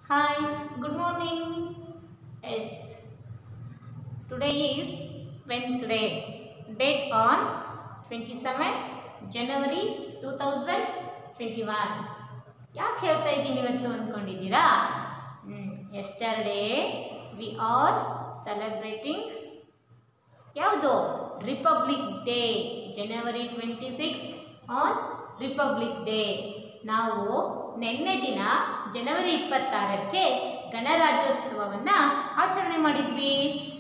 Hi, good morning. Yes, today is Wednesday. Date on 27 January 2021. ಯಾಕೆ ಹೇಳ್ತಾ ಇದ್ದೀನಿ ಇವತ್ತು ಅಂದ್ಕೊಂಡಿದ್ದೀರಾ ಎಸ್ಟರ್ಡೇ ವಿ ಆರ್ ಸೆಲೆಬ್ರೇಟಿಂಗ್ ಯಾವುದು republic day January twenty six on republic day ನಾವು ನಿನ್ನೆ ದಿನ ಜನವರಿ ಇಪ್ಪತ್ತಾರಕ್ಕೆ ಗಣರಾಜ್ಯೋತ್ಸವವನ್ನು ಆಚರಣೆ ಮಾಡಿದ್ವಿ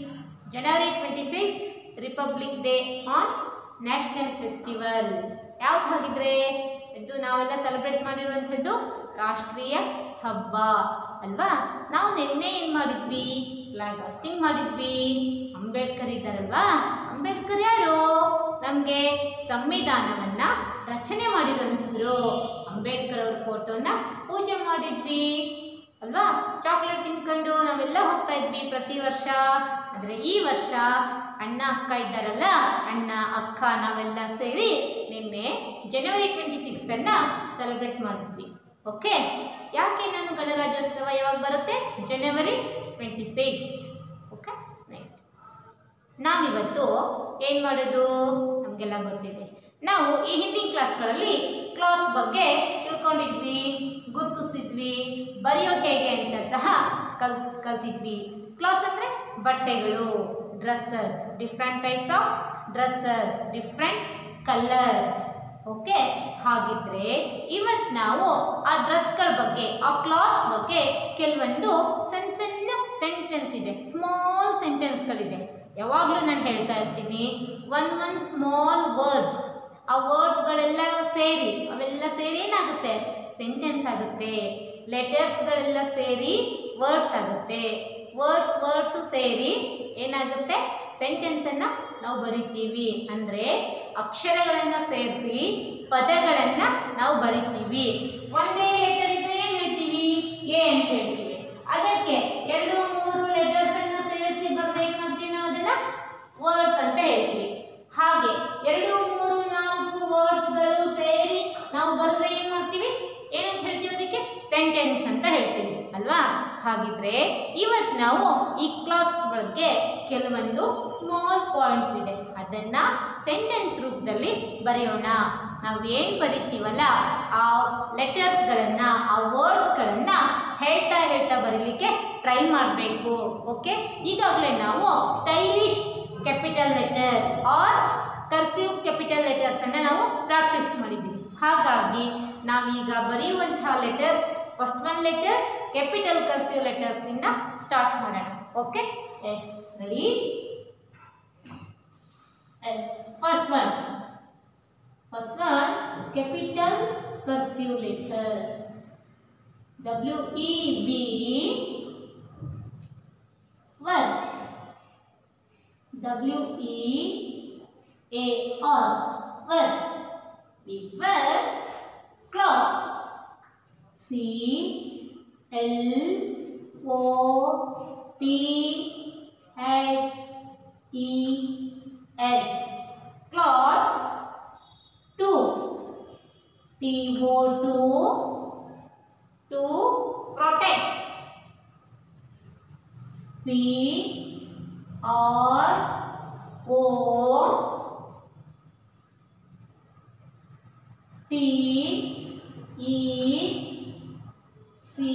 January twenty six republic day on national festival ಯಾವ್ದು ಹಾಗಿದ್ರೆ ಇದು ನಾವೆಲ್ಲ ಸೆಲೆಬ್ರೇಟ್ ಮಾಡಿರುವಂಥದ್ದು ರಾಷ್ಟ್ರೀಯ ಹಬ್ಬ ಅಲ್ವಾ ನಾವು ನಿನ್ನೆ ಏನು ಮಾಡಿದ್ವಿ ಫ್ಲಾಗ್ ಹಾಸ್ಟಿಂಗ್ ಮಾಡಿದ್ವಿ ಅಂಬೇಡ್ಕರ್ ಇದ್ದಾರಲ್ವಾ ಅಂಬೇಡ್ಕರ್ ಯಾರು ನಮಗೆ ಸಂವಿಧಾನವನ್ನ ರಚನೆ ಮಾಡಿರುವಂಥವ್ರು ಅಂಬೇಡ್ಕರ್ ಅವ್ರ ಫೋಟೋನ ಪೂಜೆ ಮಾಡಿದ್ವಿ ಅಲ್ವಾ ಚಾಕ್ಲೇಟ್ ತಿನ್ಕೊಂಡು ನಾವೆಲ್ಲ ಹೋಗ್ತಾ ಇದ್ವಿ ಪ್ರತಿ ವರ್ಷ ಆದರೆ ಈ ವರ್ಷ ಅಣ್ಣ ಅಕ್ಕ ಇದ್ದಾರಲ್ಲ ಅಣ್ಣ ಅಕ್ಕ ನಾವೆಲ್ಲ ಸೇರಿ ನಿನ್ನೆ ಜನವರಿ ಟ್ವೆಂಟಿ ಸಿಕ್ಸ್ತನ್ನು ಸೆಲೆಬ್ರೇಟ್ ಮಾಡಿದ್ವಿ ಓಕೆ ಯಾಕೆ ನಾನು ಗಣರಾಜ್ಯೋತ್ಸವ ಯಾವಾಗ ಬರುತ್ತೆ January twenty six okay next ನಾವಿವತ್ತು ಏನು ಮಾಡೋದು ನಮಗೆಲ್ಲ ಗೊತ್ತಿದೆ ನಾವು ಈ ಹಿಂದಿನ ಕ್ಲಾಸ್ಗಳಲ್ಲಿ ಕ್ಲಾತ್ಸ್ ಬಗ್ಗೆ ತಿಳ್ಕೊಂಡಿದ್ವಿ ಗುರುತಿಸಿದ್ವಿ ಬರೆಯೋದು ಹೇಗೆ ಅಂತ ಸಹ ಕಲ್ ಕಲ್ತಿದ್ವಿ ಕ್ಲಾಸ್ ಅಂದರೆ ಬಟ್ಟೆಗಳು dresses different types of dresses different colours okay ಹಾಗಿದ್ರೆ ಇವತ್ತು ನಾವು ಆ ಡ್ರೆಸ್ಗಳ ಬಗ್ಗೆ ಆ ಕ್ಲಾತ್ಸ್ ಬಗ್ಗೆ ಕೆಲವೊಂದು ಸಣ್ಣ ಸಣ್ಣ ಸೆಂಟೆನ್ಸ್ ಇದೆ ಸ್ಮಾಲ್ ಸೆಂಟೆನ್ಸ್ಗಳಿದೆ ಯಾವಾಗಲೂ ನಾನು ಹೇಳ್ತಾ ಇರ್ತೀನಿ ಒನ್ ಒನ್ ಸ್ಮಾಲ್ ವರ್ಡ್ಸ್ ಆ ವರ್ಡ್ಸ್ಗಳೆಲ್ಲ ಸೇರಿ ಅವೆಲ್ಲ ಸೇರಿ ಏನಾಗುತ್ತೆ ಸೆಂಟೆನ್ಸ್ ಆಗುತ್ತೆ ಲೆಟರ್ಸ್ಗಳೆಲ್ಲ ಸೇರಿ ವರ್ಡ್ಸ್ ಆಗುತ್ತೆ ವರ್ಡ್ಸ್ ವರ್ಡ್ಸ್ ಸೇರಿ ಏನಾಗುತ್ತೆ ಸೆಂಟೆನ್ಸನ್ನು ನಾವು ಬರಿತೀವಿ ಅಂದರೆ ಅಕ್ಷರಗಳನ್ನು ಸೇರಿಸಿ ಪದಗಳನ್ನು ನಾವು ಬರಿತೀವಿ ಒಂದೇ ಲೆಟರ್ ಇದ್ರೆ ಏನು ಹೇಳ್ತೀವಿ ಎ ಅಂತ ಹೇಳ್ತೀವಿ ಅದಕ್ಕೆ ಎರಡು ಮೂರು ಲೆಟರ್ಸ್ ಅನ್ನ ಸೇರಿಸಿ ಬರೆದ್ರೆ ಏನು ಮಾಡ್ತೀವಿ ನಾವು ಅದನ್ನ ವರ್ಡ್ಸ್ ಅಂತ ಹೇಳ್ತೀವಿ ಹಾಗೆ ಎರಡು ಮೂರು ನಾಲ್ಕು ವರ್ಡ್ಸ್ಗಳು ಸೇರಿ ನಾವು ಬರೆದ್ರೆ ಏನು ಮಾಡ್ತೀವಿ ಏನಂತ ಹೇಳ್ತೀವಿ ಅದಕ್ಕೆ ಸೆಂಟೆನ್ಸ್ ಅಂತ ಹೇಳ್ತೀವಿ ಅಲ್ವಾ ಹಾಗಿದ್ರೆ ಇವತ್ತು ನಾವು ಈ ಕ್ಲಾತ್ ಬಗ್ಗೆ ಕೆಲವೊಂದು ಸ್ಮಾಲ್ ಪಾಯಿಂಟ್ಸ್ ಇದೆ ಅದನ್ನ ಸೆಂಟೆನ್ಸ್ ರೂಪದಲ್ಲಿ ಬರೆಯೋಣ ನಾವು ಏನು ಬರಿತೀವಲ್ಲ ಆ ಲೆಟರ್ಸ್ಗಳನ್ನು ಆ ವರ್ಡ್ಸ್ಗಳನ್ನು ಹೇಳ್ತಾ ಹೇಳ್ತಾ ಬರೀಲಿಕ್ಕೆ ಟ್ರೈ ಮಾಡಬೇಕು ಓಕೆ ಈಗಾಗಲೇ ನಾವು stylish capital letter or cursive capital ಲೆಟರ್ಸನ್ನು ನಾವು ಪ್ರಾಕ್ಟೀಸ್ ಮಾಡಿದ್ದೀವಿ ಹಾಗಾಗಿ ನಾವೀಗ ಬರೆಯುವಂತಹ letters first one letter capital cursive ಲೆಟರ್ಸ್ನಿಂದ ಸ್ಟಾರ್ಟ್ ಮಾಡೋಣ okay yes ready yes first one first one capital cursive letter W E we one W E A R one we wear clothes C L O T H E S clothes to T O to to protect P R O T E C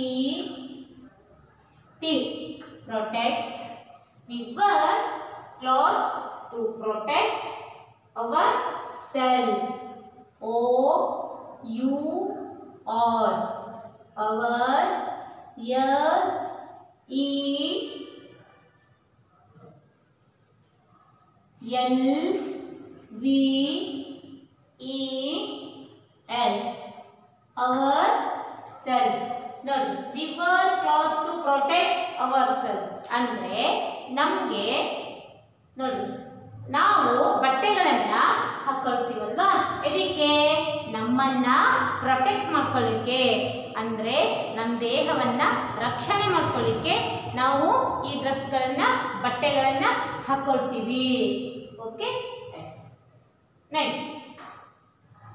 T protect we wear clothes to protect ourselves O U R our S E L V E S ourselves ನೋಡಿ we wear clothes to protect ourselves ಅಂದರೆ ನಮಗೆ ನೋಡಿ ನಾವು ಬಟ್ಟೆಗಳನ್ನು ಹಾಕೊಳ್ತೀವಲ್ವಾ ಇದಕ್ಕೆ ನಮ್ಮನ್ನ protect ಮಾಡ್ಕೊಳ್ಳಿಕ್ಕೆ ಅಂದರೆ ನಮ್ಮ ದೇಹವನ್ನು ರಕ್ಷಣೆ ಮಾಡ್ಕೊಳ್ಳಿಕ್ಕೆ ನಾವು ಈ ಡ್ರೆಸ್ಗಳನ್ನು ಬಟ್ಟೆಗಳನ್ನು ಹಾಕೊಳ್ತೀವಿ okay yes next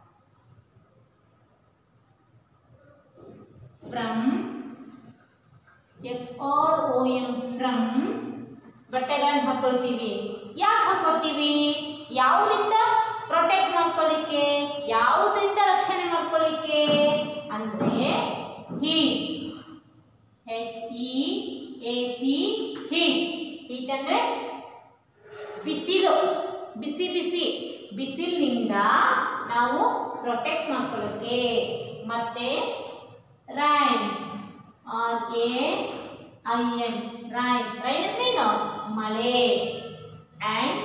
from F R O M from ಬಟ್ಟೆಗಳನ್ನು ಹಾಕೊಳ್ತೀವಿ ಯಾಕೆ ಹಾಕೋತೀವಿ ಯಾವುದರಿಂದ ಪ್ರೊಟೆಕ್ಟ್ ಮಾಡ್ಕೊಳ್ಳಿಕ್ಕೆ ಯಾವುದರಿಂದ ರಕ್ಷಣೆ ಮಾಡ್ಕೊಳ್ಳಿಕ್ಕೆ ಅಂದರೆ heat H E A T heat heat ಅಂದರೆ ಬಿಸಿಲು ಬಿಸಿ ಬಿಸಿ ಬಿಸಿಲಿನಿಂದ ನಾವು ಪ್ರೊಟೆಕ್ಟ್ ಮಾಡ್ಕೊಳ್ಳೋಕ್ಕೆ ಮತ್ತೆ rain R A I N rain rain ಅಂದ್ರೇನು ಮಳೆ and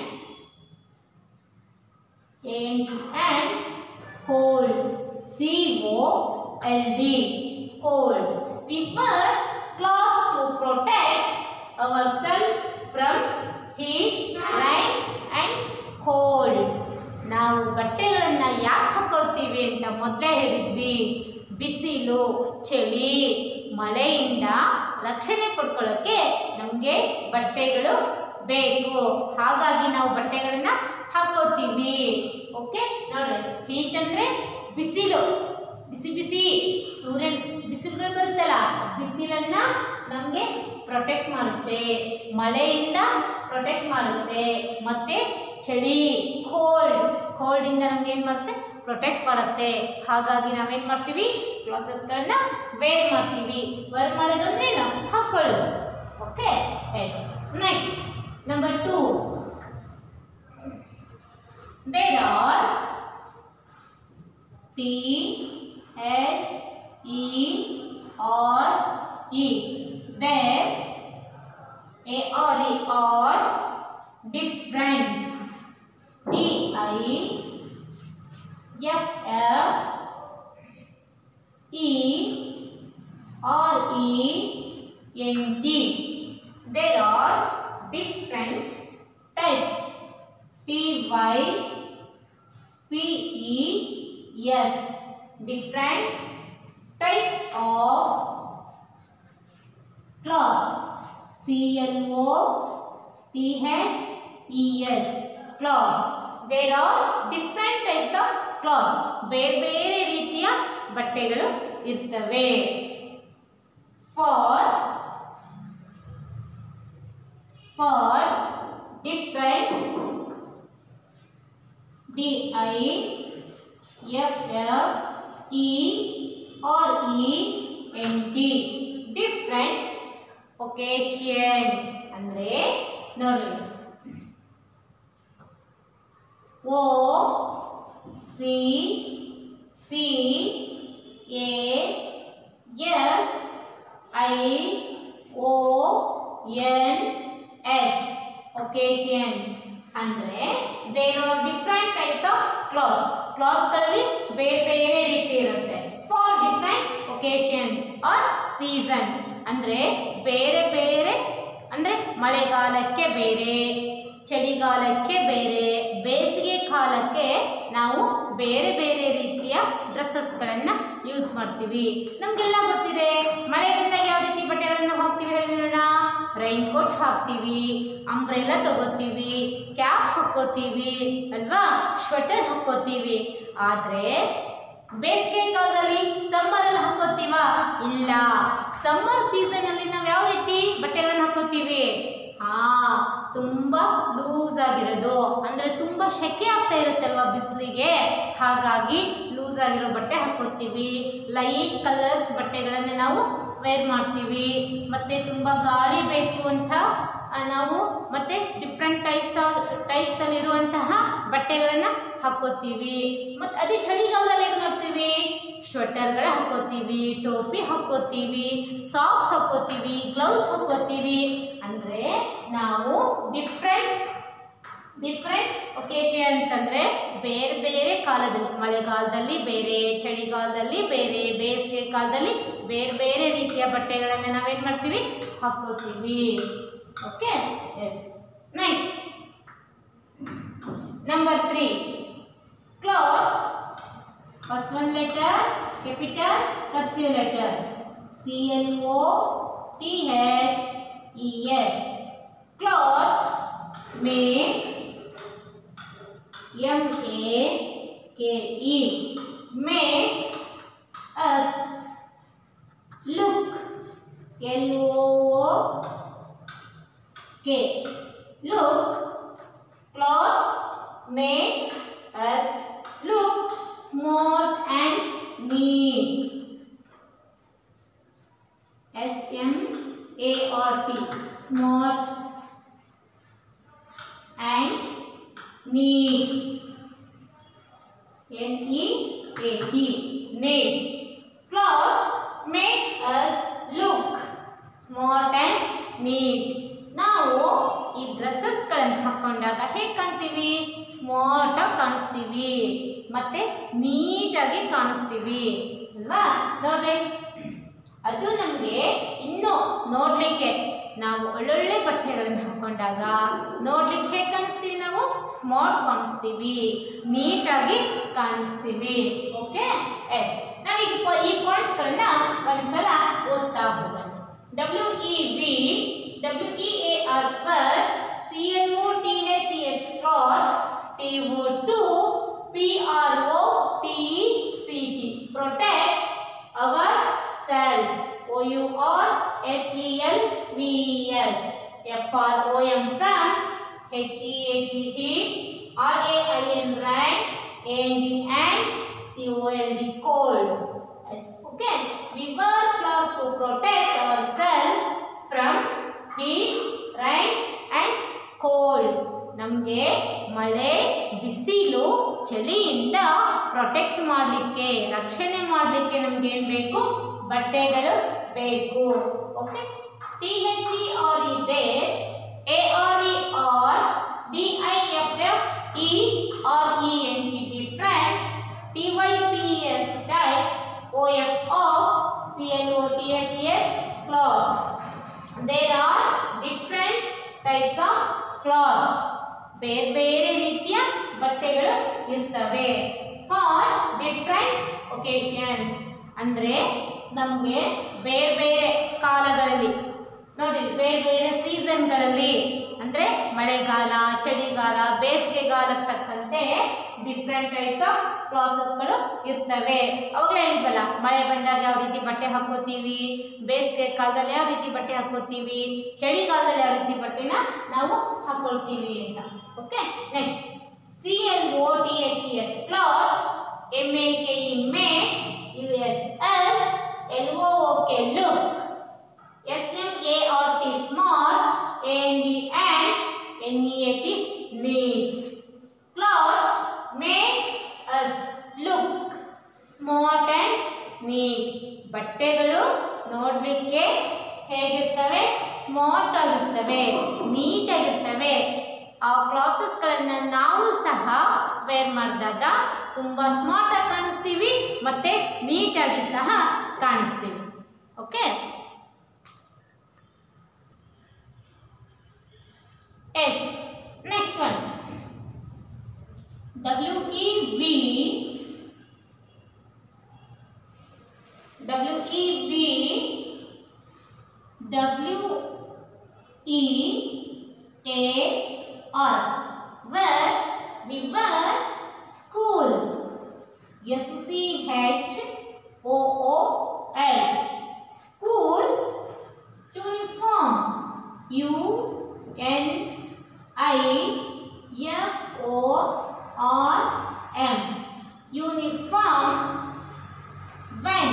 and cold C O L D cold we wear clothes to protect ourselves from heat, rain and cold. ನಾವು ಬಟ್ಟೆಗಳನ್ನು ಯಾಕೆ ಹಾಕೊಳ್ತೀವಿ ಅಂತ ಮೊದಲೇ ಹೇಳಿದ್ವಿ ಬಿಸಿಲು ಚಳಿ ಮಳೆಯಿಂದ ರಕ್ಷಣೆ ಪಡ್ಕೊಳ್ಳೋಕ್ಕೆ ನಮಗೆ ಬಟ್ಟೆಗಳು ಬೇಕು ಹಾಗಾಗಿ ನಾವು ಬಟ್ಟೆಗಳನ್ನ ಹಾಕೋತೀವಿ ಓಕೆ ನೋಡ್ರಿ ಹೀಟ್ ಅಂದರೆ ಬಿಸಿಲು ಬಿಸಿ ಬಿಸಿ ಸೂರ್ಯನ್ ಬಿಸಿಲುಗಳು ಬರುತ್ತಲ್ಲ ಬಿಸಿಲನ್ನ ನಮಗೆ ಪ್ರೊಟೆಕ್ಟ್ ಮಾಡುತ್ತೆ ಮಳೆಯಿಂದ ಪ್ರೊಟೆಕ್ಟ್ ಮಾಡುತ್ತೆ ಮತ್ತೆ ಚಳಿ ಕೋಲ್ಡ್ ಕೋಲ್ಡಿಂದ ನಮ್ಗೆ ಏನು ಮಾಡುತ್ತೆ ಪ್ರೊಟೆಕ್ಟ್ ಮಾಡುತ್ತೆ ಹಾಗಾಗಿ ನಾವೇನು ಮಾಡ್ತೀವಿ ಕ್ಲಾಸಸ್ಗಳನ್ನ ವೇರ್ ಮಾಡ್ತೀವಿ ವೇರ್ ಮಾಡೋದು ಅಂದ್ರೆ ಏನು ಹಾಕ್ಕೊಳ್ಳೋದು okay yes next number two there are T H E R E. There A or E are different. D I F F E R E N T. There are different types. T Y P E yes different types of cloths C L O T H E S cloths there are different types of cloths ಬೇರೆ ಬೇರೆ ರೀತಿಯ ಬಟ್ಟೆಗಳು ಇರ್ತವೆ for for different D I F F E R E N T different occasion ಅಂದರೆ ನೋಡಿ O C C A S I O N S occasions ಅಂದರೆ there are different types of clothes ಕ್ಲಾತ್ಸ್ಗಳಲ್ಲಿ ಬೇರೆ ಬೇರೆ ರೀತಿ ಇರುತ್ತೆ for different occasions or seasons ಅಂದರೆ ಬೇರೆ ಬೇರೆ ಅಂದರೆ ಮಳೆಗಾಲಕ್ಕೆ ಬೇರೆ ಚಳಿಗಾಲಕ್ಕೆ ಬೇರೆ ಬೇಸಿಗೆ ಕಾಲಕ್ಕೆ ನಾವು ಬೇರೆ ಬೇರೆ ರೀತಿಯ ಡ್ರೆಸ್ಸಸ್ಗಳನ್ನು ಯೂಸ್ ಮಾಡ್ತೀವಿ ನಮಗೆಲ್ಲ ಗೊತ್ತಿದೆ ಮಳೆ ಬಂದಾಗ ಯಾವ ರೀತಿ ಬಟ್ಟೆಗಳನ್ನು ಹಾಕ್ತೀವಿ ಹೇಳಿ ನೋಡೋಣ ರೈನ್ ಕೋಟ್ ಹಾಕ್ತೀವಿ ಅಂಬ್ರೆಲ್ಲ ತಗೋತೀವಿ ಕ್ಯಾಪ್ ಹಾಕ್ಕೋತೀವಿ ಅಲ್ವಾ ಸ್ವೆಟರ್ ಹಾಕ್ಕೋತೀವಿ ಆದರೆ ಬೇಸಿಗೆ ಕಾಲದಲ್ಲಿ ಸಮ್ಮರಲ್ಲಿ ಹಾಕೋತೀವ ಇಲ್ಲ ಸಮ್ಮರ್ ಸೀಸನಲ್ಲಿ ನಾವು ಯಾವ ರೀತಿ ಬಟ್ಟೆಗಳನ್ನು ಹಾಕೋತೀವಿ ಹಾ ತುಂಬ ಲೂಸ್ ಆಗಿರೋದು ಅಂದರೆ ತುಂಬ ಸೆಕೆ ಆಗ್ತಾ ಇರುತ್ತಲ್ವ ಬಿಸಿಲಿಗೆ ಹಾಗಾಗಿ ಲೂಸ್ ಆಗಿರೋ ಬಟ್ಟೆ ಹಾಕೋತೀವಿ ಲೈಟ್ ಕಲರ್ಸ್ ಬಟ್ಟೆಗಳನ್ನು ನಾವು ವೇರ್ ಮಾಡ್ತೀವಿ ಮತ್ತು ತುಂಬ ಗಾಳಿ ಬೇಕು ಅಂತ ಆ, ನಾವು ಮತ್ತು ಡಿಫ್ರೆಂಟ್ ಟೈಪ್ಸ್ ಟೈಪ್ಸಲ್ಲಿರುವಂತಹ ಬಟ್ಟೆಗಳನ್ನು ಹಾಕ್ಕೋತೀವಿ ಮತ್ತು ಅದೇ ಚಳಿಗಾಲದಲ್ಲಿ ಏನು ಮಾಡ್ತೀವಿ ಸ್ವೆಟರ್ಗಳು ಹಾಕ್ಕೋತೀವಿ ಟೋಪಿ ಹಾಕ್ಕೋತೀವಿ ಸಾಕ್ಸ್ ಹಾಕ್ಕೋತೀವಿ ಗ್ಲೌಸ್ ಹಾಕ್ಕೋತೀವಿ ಅಂದರೆ ನಾವು ಡಿಫ್ರೆಂಟ್ ಡಿಫ್ರೆಂಟ್ ಒಕೇಶನ್ಸ್ ಅಂದರೆ ಬೇರೆ ಬೇರೆ ಕಾಲದಲ್ಲಿ ಮಳೆಗಾಲದಲ್ಲಿ ಬೇರೆ ಚಳಿಗಾಲದಲ್ಲಿ ಬೇರೆ ಬೇಸಿಗೆ ಕಾಲದಲ್ಲಿ ಬೇರೆ ಬೇರೆ ರೀತಿಯ ಬಟ್ಟೆಗಳನ್ನು ನಾವೇನು ಮಾಡ್ತೀವಿ ಹಾಕ್ಕೋತೀವಿ okay yes next number three clothes first one letter capital cursive letter C L O T H E S clothes make M A K E make us look L O O K. Look, clothes make us look smart and neat. S M A R T. Smart and neat. N E A T. Neat. Clothes make us look smart and neat. ನಾವು ಈ ಡ್ರೆಸ್ಸಸ್ಗಳನ್ನು ಹಾಕೊಂಡಾಗ ಹೇಗೆ ಕಾಣ್ತೀವಿ smart ಆಗಿ ಕಾಣಿಸ್ತೀವಿ ಮತ್ತೆ ನೀಟಾಗಿ ಕಾಣಿಸ್ತೀವಿ ಅಲ್ವಾ ನೋಡ್ರಿ ಅದು ನಮಗೆ ಇನ್ನೂ ನೋಡಲಿಕ್ಕೆ ನಾವು ಒಳ್ಳೊಳ್ಳೆ ಬಟ್ಟೆಗಳನ್ನು ಹಾಕೊಂಡಾಗ ನೋಡ್ಲಿಕ್ಕೆ ಹೇಗೆ ಕಾಣಿಸ್ತೀವಿ ನಾವು ಸ್ಮಾರ್ಟ್ ಕಾಣಿಸ್ತೀವಿ ನೀಟಾಗಿ ಕಾಣಿಸ್ತೀವಿ ಓಕೆ ಎಸ್ ನಾವೀಗ ಪ- ಈ ಪಾಯಿಂಟ್ಸ್ಗಳನ್ನ ಒಂದ್ಸಲ ಓದ್ತಾ ಹೋಗೋಣ W E we W E A R wear C N O T H E S clothes T O to P R O T C T protect ourselves O U R S E L V E S F R O M from H E A T heat R A I N rain A N D and C O L D cold Yes, okay we wear clothes to protect ourselves from heat rain and cold ನಮಗೆ ಮಳೆ ಬಿಸಿಲು ಚಳಿಯಿಂದ protect ಮಾಡಲಿಕ್ಕೆ ರಕ್ಷಣೆ ಮಾಡಲಿಕ್ಕೆ ನಮ್ಗೆ ಏನು ಬೇಕು ಬಟ್ಟೆಗಳು ಬೇಕು okay T H E R ಇದೆ A R E R D I F F E R E N G different T Y P S types O F of C L O T H S cloth there are different types of clothes ಬೇರೆ ಬೇರೆ ರೀತಿಯ ಬಟ್ಟೆಗಳು ಇರ್ತವೆ for different occasions ಅಂದರೆ ನಮಗೆ ಬೇರೆ ಬೇರೆ ಕಾಲಗಳಲ್ಲಿ ನೋಡಿ ಬೇರೆ ಬೇರೆ ಸೀಸನ್ಗಳಲ್ಲಿ ಅಂದರೆ ಮಳೆಗಾಲ ಚಳಿಗಾಲ ಬೇಸಿಗೆಗಾಲಕ್ಕೆ ತಕ್ಕಂತೆ ಡಿಫ್ರೆಂಟ್ ಟೈಪ್ಸ್ ಆಫ್ ಕ್ಲಾಸಸ್ಗಳು ಇರ್ತವೆ ಅವಾಗಲೇ ಹೇಳಿದ್ವಲ್ಲ ಮಳೆ ಬಂದಾಗ ಯಾವ ರೀತಿ ಬಟ್ಟೆ ಹಾಕೋತೀವಿ ಬೇಸಿಗೆ ಕಾಲದಲ್ಲಿ ಯಾವ ರೀತಿ ಬಟ್ಟೆ ಹಾಕೋತೀವಿ ಚಳಿಗಾಲದಲ್ಲಿ ಯಾವ ರೀತಿ ಬಟ್ಟೆನ ನಾವು ಹಾಕೊಳ್ತೀವಿ ಅಂತ okay next C L O T H E S clothes M A K E make U S us L O O K look S M A R T smart A N D and N E A T neat clothes make us look smart and neat ಬಟ್ಟೆಗಳು ನೋಡಲಿಕ್ಕೆ ಹೇಗಿರ್ತವೆ smart ಆಗಿರ್ತವೆ ನೀಟಾಗಿರ್ತವೆ ಆ ಕ್ಲಾತ್ಸ್ಗಳನ್ನು ನಾವು ಸಹ wear ಮಾಡಿದಾಗ ತುಂಬ ಸ್ಮಾರ್ಟಾಗಿ ಕಾಣಿಸ್ತೀವಿ ಮತ್ತು ನೀಟಾಗಿ ಸಹ ಕಾಣಿಸ್ತೀವಿ okay yes next one W E we W E we W E A R where we were school S C H O O L school uniform U N I F O R M uniform when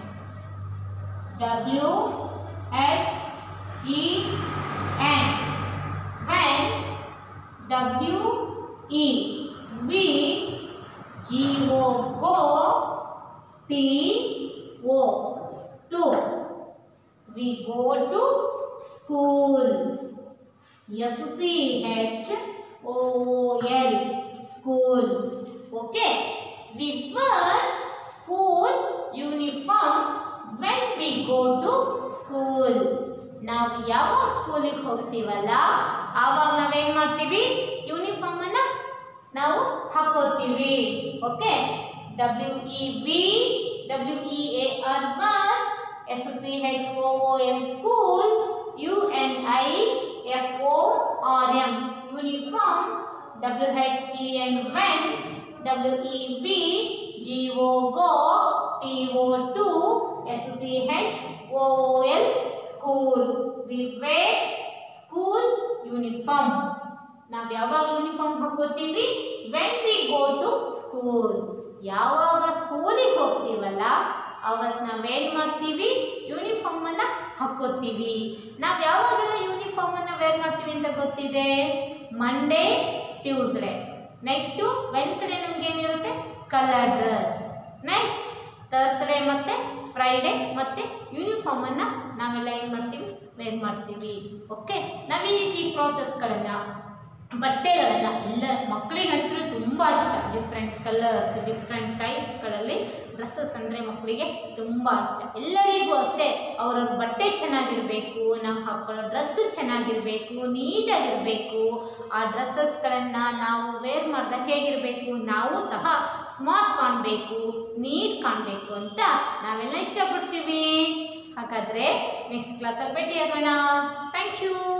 W H E N when W E V G O go T O to we go to school S C H O O L school okay we wear school uniform when we go to school ನಾವು ಯಾವಾಗ ಸ್ಕೂಲಿಗೆ ಹೋಗ್ತೀವಲ್ಲ ಆವಾಗ ನಾವೇನು ಮಾಡ್ತೀವಿ ಯೂನಿಫಾರ್ಮನ್ನು ನಾವು ಹಾಕೋತೀವಿ okay W E we W E A R wear S C H O O N school U N I F O R M uniform W H E N when W E we G O go T O to S C H O O L school we wear school uniform ನಾವು ಯಾವಾಗ uniform ಹಾಕೋತೀವಿ when we go to school ಯಾವಾಗ ಸ್ಕೂಲಿಗೆ ಹೋಗ್ತೀವಲ್ಲ ಅವತ್ತು ನಾವೇನು ಮಾಡ್ತೀವಿ ಯೂನಿಫಾರ್ಮನ್ನು ಹಾಕ್ಕೋತೀವಿ ನಾವು ಯಾವಾಗೆಲ್ಲ ಯೂನಿಫಾರ್ಮನ್ನು wear ಮಾಡ್ತೀವಿ ಅಂತ ಗೊತ್ತಿದೆ ಮಂಡೇ ಟ್ಯೂಸ್ಡೇ ನೆಕ್ಸ್ಟು ವೆನ್ಸ್ಡೇ ನಮಗೇನಿರುತ್ತೆ ಕಲರ್ ಡ್ರೆಸ್ ನೆಕ್ಸ್ಟ್ ತರ್ಸ್ಡೇ ಮತ್ತು ಫ್ರೈಡೇ ಮತ್ತು ಯೂನಿಫಾರ್ಮನ್ನು ನಾವೆಲ್ಲ ಏನು ಮಾಡ್ತೀವಿ ವೇರ್ ಮಾಡ್ತೀವಿ ಓಕೆ ನಾವು ಈ ರೀತಿ ಕ್ಲಾತಸ್ಗಳನ್ನು ಬಟ್ಟೆಗಳನ್ನು ಎಲ್ಲ ಮಕ್ಕಳಿಗಂತೂ ತುಂಬ ಇಷ್ಟ ಡಿಫ್ರೆಂಟ್ ಕಲರ್ಸ್ ಡಿಫ್ರೆಂಟ್ ಟೈಪ್ಸ್ಗಳಲ್ಲಿ ಡ್ರೆಸ್ಸಸ್ ಅಂದರೆ ಮಕ್ಕಳಿಗೆ ತುಂಬ ಇಷ್ಟ ಎಲ್ಲರಿಗೂ ಅಷ್ಟೇ ಅವ್ರವ್ರ ಬಟ್ಟೆ ಚೆನ್ನಾಗಿರಬೇಕು ನಾವು ಹಾಕೊಳ್ಳೋ ಡ್ರೆಸ್ಸು ಚೆನ್ನಾಗಿರಬೇಕು ನೀಟಾಗಿರಬೇಕು ಆ ಡ್ರೆಸ್ಸಸ್ಗಳನ್ನು ನಾವು ವೇರ್ ಮಾಡಿದಾಗ ಹೇಗಿರಬೇಕು ನಾವು ಸಹ ಸ್ಮಾರ್ಟ್ ಕಾಣಬೇಕು ನೀಟ್ ಕಾಣಬೇಕು ಅಂತ ನಾವೆಲ್ಲ ಇಷ್ಟಪಡ್ತೀವಿ ಹಾಗಾದರೆ ನೆಕ್ಸ್ಟ್ ಕ್ಲಾಸಲ್ಲಿ ಭೇಟಿಯಾಗೋಣ ಥ್ಯಾಂಕ್ ಯು